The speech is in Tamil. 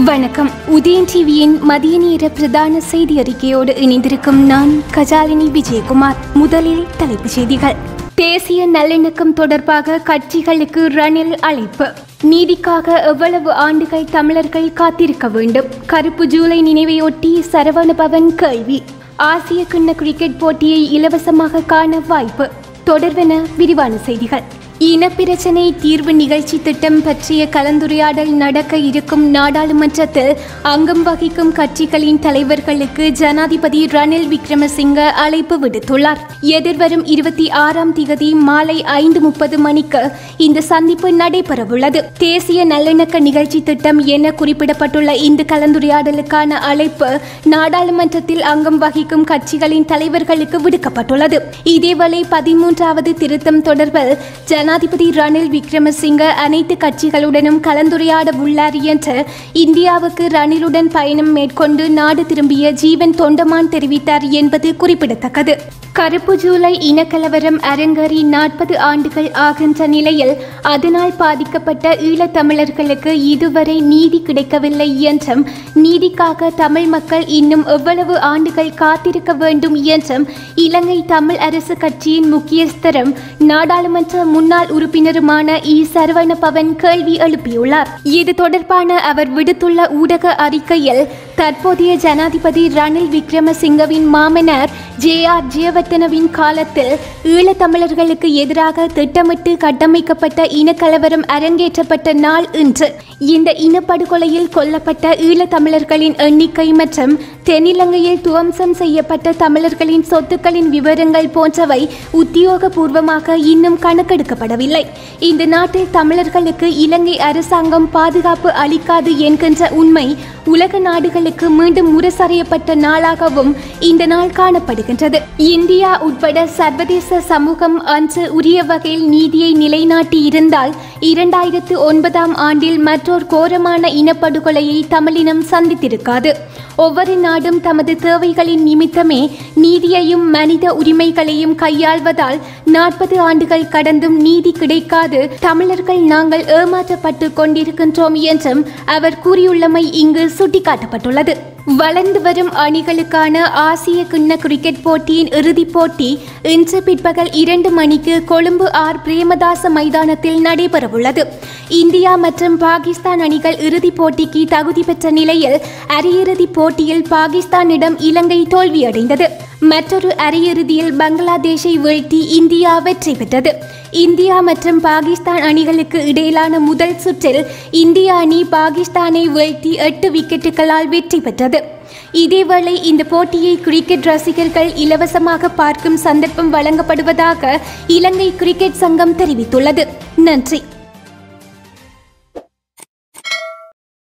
வணக்கம் உதயன் டிவியின் மதிய நேர பிரதான செய்தி அறிக்கையோடு இணைந்திருக்கும் நான் கஜாலினி விஜயகுமார் முதலில் தலைப்புச் செய்திகள் தேசிய நல்லிணக்கம் தொடர்பாக கட்சிகளுக்கு ரணில் அழைப்பு நீதிக்காக எவ்வளவு ஆண்டுகள் தமிழர்கள் காத்திருக்க வேண்டும் கருப்பு ஜூலை நினைவையொட்டி சரவணபவன் கேள்வி ஆசிய கிண்ண கிரிக்கெட் போட்டியை இலவசமாக காண வாய்ப்பு தொடர்வென விரிவான செய்திகள் இனப்பிரச்சனை தீர்வு நிகழ்ச்சி திட்டம் பற்றிய கலந்துரையாடல் நடக்க இருக்கும் நாடாளுமன்றத்தில் அங்கம் வகிக்கும் கட்சிகளின் தலைவர்களுக்கு ஜனாதிபதி ரணில் விக்ரமசிங்க அழைப்பு விடுத்துள்ளார் எதிர்வரும் இருபத்தி ஆறாம் திகதி மாலை ஐந்து முப்பது மணிக்கு இந்த சந்திப்பு நடைபெறவுள்ளது தேசிய நல்லிணக்க நிகழ்ச்சி திட்டம் என குறிப்பிடப்பட்டுள்ள இந்த கலந்துரையாடலுக்கான அழைப்பு நாடாளுமன்றத்தில் அங்கம் வகிக்கும் கட்சிகளின் தலைவர்களுக்கு விடுக்கப்பட்டுள்ளது இதேவேளை பதிமூன்றாவது திருத்தம் தொடர்பில் ஜனாதிபதி ரணில் விக்ரமசிங்க அனைத்து கட்சிகளுடனும் கலந்துரையாட உள்ளார் என்று இந்தியாவுக்கு ரணிலுடன் பயணம் மேற்கொண்டு நாடு திரும்பிய ஜீவன் தொண்டமான் தெரிவித்தார் என்பது குறிப்பிடத்தக்கது கருப்பு ஜூலை இனக்கலவரம் அரங்கேறி நாற்பது ஆண்டுகள் ஆகின்ற நிலையில் அதனால் பாதிக்கப்பட்ட ஈழத்தமிழர்களுக்கு இதுவரை நீதி கிடைக்கவில்லை என்றும் நீதிக்காக தமிழ் மக்கள் இன்னும் எவ்வளவு ஆண்டுகள் காத்திருக்க வேண்டும் என்றும் இலங்கை தமிழ் அரசு கட்சியின் முக்கியஸ்தரும் நாடாளுமன்ற முன்னாள் உறுப்பினருமான இ சரவண பவன் கேள்வி எழுப்பியுள்ளார் இது தொடர்பான அவர் விடுத்துள்ள ஊடக அறிக்கையில் தற்போதைய ஜனாதிபதி ரணில் விக்ரமசிங்கவின் மாமனார் ஜே ஆர் ஜெயவர்த்தனவின் காலத்தில் ஈழத்தமிழர்களுக்கு எதிராக திட்டமிட்டு கட்டமைக்கப்பட்ட இனக்கலவரம் அரங்கேற்றப்பட்ட நாள் இன்று இந்த இனப்படுகொலையில் கொல்லப்பட்ட ஈழத்தமிழர்களின் எண்ணிக்கை மற்றும் தென்னிலங்கையில் துவம்சம் செய்யப்பட்ட தமிழர்களின் சொத்துக்களின் விவரங்கள் போன்றவை உத்தியோகபூர்வமாக இன்னும் கணக்கெடுக்கப்படவில்லை இந்த நாட்டில் தமிழர்களுக்கு இலங்கை அரசாங்கம் பாதுகாப்பு அளிக்காது என்கின்ற உண்மை உலக நாடுகளுக்கு மீண்டும் முரசறையப்பட்ட நாளாகவும் இந்த நாள் காணப்படுகின்றது இந்தியா உட்பட சர்வதேச சமூகம் அன்று உரிய வகையில் நீதியை நிலைநாட்டி இருந்தால் இரண்டாயிரத்து ஒன்பதாம் ஆண்டில் மற்றொரு கோரமான இனப்படுகொலையை தமிழினம் சந்தித்திருக்காது ஒவ்வொரு நாடும் தமது தேவைகளின் நிமித்தமே நீதியையும் மனித உரிமைகளையும் கையாள்வதால் நாற்பது ஆண்டுகள் கடந்தும் நீதி கிடைக்காது தமிழர்கள் நாங்கள் ஏமாற்றப்பட்டு கொண்டிருக்கின்றோம் என்றும் அவர் கூறியுள்ளமை இங்கு சுட்டிக்காட்டப்பட்டுள்ளது வளர்ந்து வரும் அணிகளுக்கான ஆசிய கிண்ண கிரிக்கெட் போட்டியின் இறுதிப் போட்டி இன்று பிற்பகல் இரண்டு மணிக்கு கொழும்பு ஆர் பிரேமதாச மைதானத்தில் நடைபெறவுள்ளது இந்தியா மற்றும் பாகிஸ்தான் அணிகள் இறுதிப் போட்டிக்கு தகுதி பெற்ற நிலையில் அரையிறுதிப் போட்டியில் பாகிஸ்தானிடம் இலங்கை தோல்வியடைந்தது மற்றொரு அரையிறுதியில் பங்களாதேஷை வீழ்த்தி இந்தியா வெற்றி பெற்றது இந்தியா மற்றும் பாகிஸ்தான் அணிகளுக்கு இடையிலான முதல் சுற்றில் இந்திய அணி பாகிஸ்தானை வீழ்த்தி எட்டு விக்கெட்டுகளால் வெற்றி பெற்றது இதேவேளை இந்த போட்டியை கிரிக்கெட் ரசிகர்கள் இலவசமாக பார்க்கும் சந்தர்ப்பம் வழங்கப்படுவதாக இலங்கை கிரிக்கெட் சங்கம் தெரிவித்துள்ளது நன்றி